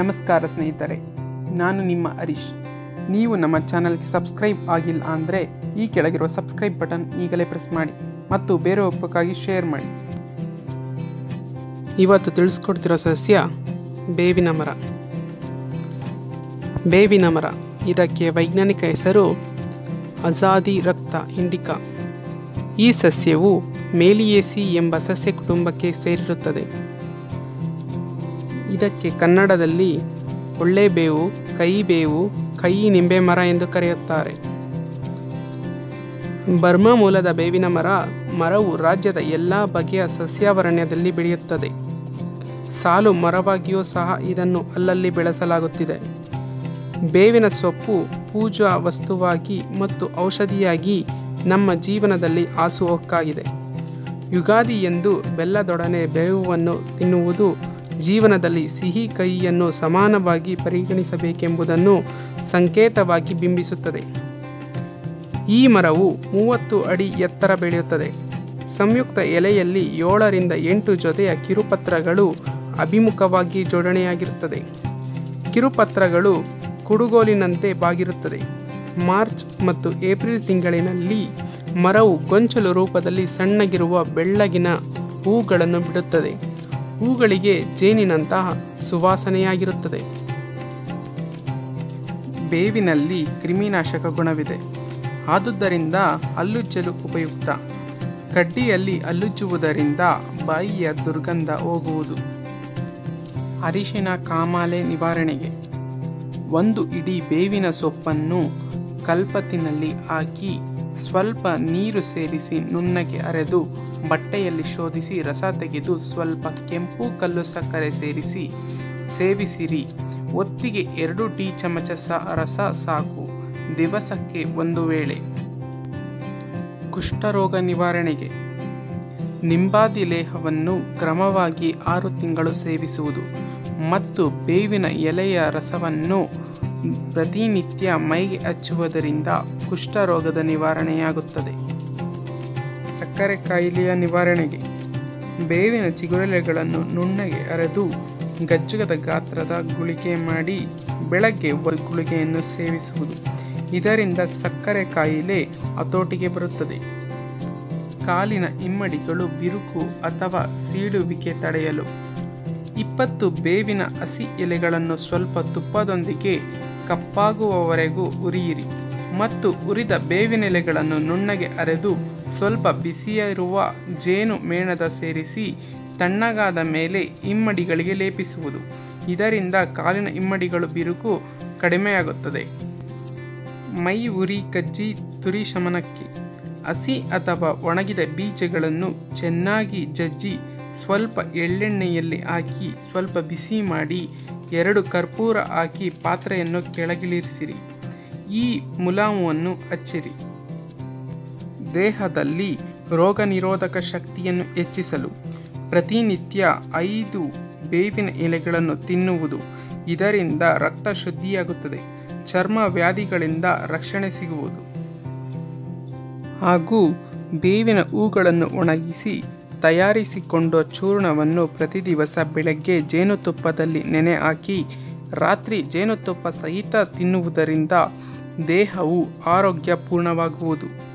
ನಮಸ್ಕಾರ ಸ್ನೇಹಿತರೆ ನಾನು ನಿಮ್ಮ ಹರೀಶ್ ನೀವು ನಮ್ಮ ಚಾನಲ್ಗೆ ಸಬ್ಸ್ಕ್ರೈಬ್ ಆಗಿಲ್ಲ ಅಂದರೆ ಈ ಕೆಳಗಿರುವ ಸಬ್ಸ್ಕ್ರೈಬ್ ಬಟನ್ ಈಗಲೇ ಪ್ರೆಸ್ ಮಾಡಿ ಮತ್ತು ಬೇರೆ ಒಪ್ಪಕ್ಕಾಗಿ ಶೇರ್ ಮಾಡಿ ಇವತ್ತು ತಿಳಿಸ್ಕೊಡ್ತಿರೋ ಸಸ್ಯ ಬೇವಿನ ಮರ ಬೇವಿನ ಮರ ಇದಕ್ಕೆ ವೈಜ್ಞಾನಿಕ ಹೆಸರು ಅಜಾದಿ ರಕ್ತ ಇಂಡಿಕಾ ಈ ಸಸ್ಯವು ಮೇಲಿಯೇಸಿ ಎಂಬ ಸಸ್ಯ ಕುಟುಂಬಕ್ಕೆ ಸೇರಿರುತ್ತದೆ ಇದಕ್ಕೆ ಕನ್ನಡದಲ್ಲಿ ಒಳ್ಳೆಬೇವು ಕೈ ಬೇವು ಕೈ ನಿಂಬೆ ಮರ ಎಂದು ಕರೆಯುತ್ತಾರೆ ಬರ್ಮಾ ಮೂಲದ ಬೇವಿನ ಮರ ಮರವು ರಾಜ್ಯದ ಎಲ್ಲ ಬಗೆಯ ಸಸ್ಯಾವರಣ್ಯದಲ್ಲಿ ಬೆಳೆಯುತ್ತದೆ ಸಾಲು ಮರವಾಗಿಯೂ ಸಹ ಇದನ್ನು ಅಲ್ಲಲ್ಲಿ ಬೆಳೆಸಲಾಗುತ್ತಿದೆ ಬೇವಿನ ಸೊಪ್ಪು ಪೂಜಾ ವಸ್ತುವಾಗಿ ಮತ್ತು ಔಷಧಿಯಾಗಿ ನಮ್ಮ ಜೀವನದಲ್ಲಿ ಹಾಸುಹೊಕ್ಕಾಗಿದೆ ಯುಗಾದಿ ಎಂದು ಬೆಲ್ಲದೊಡನೆ ಬೇವನ್ನು ತಿನ್ನುವುದು ಜೀವನದಲ್ಲಿ ಸಿಹಿ ಕಹಿಯನ್ನು ಸಮಾನವಾಗಿ ಪರಿಗಣಿಸಬೇಕೆಂಬುದನ್ನು ಸಂಕೇತವಾಗಿ ಬಿಂಬಿಸುತ್ತದೆ ಈ ಮರವು ಮೂವತ್ತು ಅಡಿ ಎತ್ತರ ಬೆಳೆಯುತ್ತದೆ ಸಂಯುಕ್ತ ಎಲೆಯಲ್ಲಿ ಏಳರಿಂದ ಎಂಟು ಜೊತೆಯ ಕಿರುಪತ್ರಗಳು ಅಭಿಮುಖವಾಗಿ ಜೋಡಣೆಯಾಗಿರುತ್ತದೆ ಕಿರುಪತ್ರಗಳು ಕುಡುಗೋಲಿನಂತೆ ಬಾಗಿರುತ್ತದೆ ಮಾರ್ಚ್ ಮತ್ತು ಏಪ್ರಿಲ್ ತಿಂಗಳಿನಲ್ಲಿ ಮರವು ಗೊಂಚಲು ರೂಪದಲ್ಲಿ ಸಣ್ಣಗಿರುವ ಬೆಳ್ಳಗಿನ ಹೂಗಳನ್ನು ಬಿಡುತ್ತದೆ ಹೂಗಳಿಗೆ ಜೇನಿನಂತಹ ಸುವಾಸನೆಯಾಗಿರುತ್ತದೆ ಬೇವಿನಲ್ಲಿ ಕ್ರಿಮಿನಾಶಕ ಗುಣವಿದೆ ಆದುದರಿಂದ ಹಲ್ಲುಜ್ಜಲು ಉಪಯುಕ್ತ ಕಡ್ಡಿಯಲ್ಲಿ ಹಲ್ಲುಜ್ಜುವುದರಿಂದ ಬಾಯಿಯ ದುರ್ಗಂಧ ಹೋಗುವುದು ಅರಿಶಿನ ಕಾಮಾಲೆ ನಿವಾರಣೆಗೆ ಒಂದು ಇಡೀ ಬೇವಿನ ಸೊಪ್ಪನ್ನು ಕಲ್ಪತಿನಲ್ಲಿ ಹಾಕಿ ಸ್ವಲ್ಪ ನೀರು ಸೇರಿಸಿ ನುಣ್ಣಗೆ ಅರೆದು ಬಟ್ಟೆಯಲ್ಲಿ ಶೋಧಿಸಿ ರಸ ತೆಗೆದು ಸ್ವಲ್ಪ ಕೆಂಪು ಕಲ್ಲು ಸಕ್ಕರೆ ಸೇರಿಸಿ ಸೇವಿಸಿರಿ ಒತ್ತಿಗೆ ಎರಡು ಟೀ ಚಮಚ ಸ ರಸ ಸಾಕು ದಿವಸಕ್ಕೆ ಒಂದು ವೇಳೆ ಕುಷ್ಠರೋಗ ನಿವಾರಣೆಗೆ ನಿಂಬಾದಿ ಲೇಹವನ್ನು ಕ್ರಮವಾಗಿ ಆರು ತಿಂಗಳು ಸೇವಿಸುವುದು ಮತ್ತು ಬೇವಿನ ಎಲೆಯ ರಸವನ್ನು ಪ್ರತಿನಿತ್ಯ ಮೈಗೆ ಹಚ್ಚುವುದರಿಂದ ಕುಷ್ಠರೋಗದ ನಿವಾರಣೆಯಾಗುತ್ತದೆ ಸಕ್ಕರೆ ಕಾಯಿಲೆಯ ನಿವಾರಣೆಗೆ ಬೇವಿನ ಚಿಗುರೆಲೆಗಳನ್ನು ನುಣ್ಣಗೆ ಅರೆದು ಗಜ್ಜುಗದ ಗಾತ್ರದ ಗುಳಿಗೆ ಮಾಡಿ ಬೆಳಗ್ಗೆ ಒಂದು ಗುಳಿಗೆಯನ್ನು ಸೇವಿಸುವುದು ಇದರಿಂದ ಸಕ್ಕರೆ ಕಾಯಿಲೆ ಹತೋಟಿಗೆ ಬರುತ್ತದೆ ಕಾಲಿನ ಇಮ್ಮಡಿಗಳು ಬಿರುಕು ಅಥವಾ ಸೀಳುವಿಕೆ ತಡೆಯಲು ಇಪ್ಪತ್ತು ಬೇವಿನ ಹಸಿ ಎಲೆಗಳನ್ನು ಸ್ವಲ್ಪ ತುಪ್ಪದೊಂದಿಗೆ ಕಪ್ಪಾಗುವವರೆಗೂ ಉರಿಯಿರಿ ಮತ್ತು ಉರಿದ ಬೇವಿನ ಎಲೆಗಳನ್ನು ನುಣ್ಣಗೆ ಅರೆದು ಸ್ವಲ್ಪ ಬಿಸಿಯಿರುವ ಜೇನು ಮೇಣದ ಸೇರಿಸಿ ತಣ್ಣಗಾದ ಮೇಲೆ ಇಮ್ಮಡಿಗಳಿಗೆ ಲೇಪಿಸುವುದು ಇದರಿಂದ ಕಾಲಿನ ಇಮ್ಮಡಿಗಳು ಬಿರುಕು ಕಡಿಮೆಯಾಗುತ್ತದೆ ಮೈ ಉರಿ ಕಜ್ಜಿ ತುರಿ ಶಮನಕ್ಕೆ ಹಸಿ ಅಥವಾ ಒಣಗಿದ ಬೀಜಗಳನ್ನು ಚೆನ್ನಾಗಿ ಜಜ್ಜಿ ಸ್ವಲ್ಪ ಎಳ್ಳೆಣ್ಣೆಯಲ್ಲಿ ಹಾಕಿ ಸ್ವಲ್ಪ ಬಿಸಿ ಮಾಡಿ ಎರಡು ಕರ್ಪೂರ ಹಾಕಿ ಪಾತ್ರೆಯನ್ನು ಕೆಳಗಿಳಿಸಿರಿ ಈ ಮುಲಾಮುವನ್ನು ಹಚ್ಚಿರಿ ದೇಹದಲ್ಲಿ ರೋಗ ನಿರೋಧಕ ಶಕ್ತಿಯನ್ನು ಹೆಚ್ಚಿಸಲು ಪ್ರತಿನಿತ್ಯ ಐದು ಬೇವಿನ ಎಲೆಗಳನ್ನು ತಿನ್ನುವುದು ಇದರಿಂದ ರಕ್ತ ಶುದ್ಧಿಯಾಗುತ್ತದೆ ಚರ್ಮ ವ್ಯಾಧಿಗಳಿಂದ ರಕ್ಷಣೆ ಸಿಗುವುದು ಹಾಗೂ ಬೇವಿನ ಹೂಗಳನ್ನು ಒಣಗಿಸಿ ತಯಾರಿಸಿಕೊಂಡ ಚೂರ್ಣವನ್ನು ಪ್ರತಿ ದಿವಸ ಬೆಳಗ್ಗೆ ಜೇನುತುಪ್ಪದಲ್ಲಿ ನೆನೆ ಹಾಕಿ ರಾತ್ರಿ ಜೇನುತುಪ್ಪ ಸಹಿತ ತಿನ್ನುವುದರಿಂದ ದೇಹವು ಆರೋಗ್ಯಪೂರ್ಣವಾಗುವುದು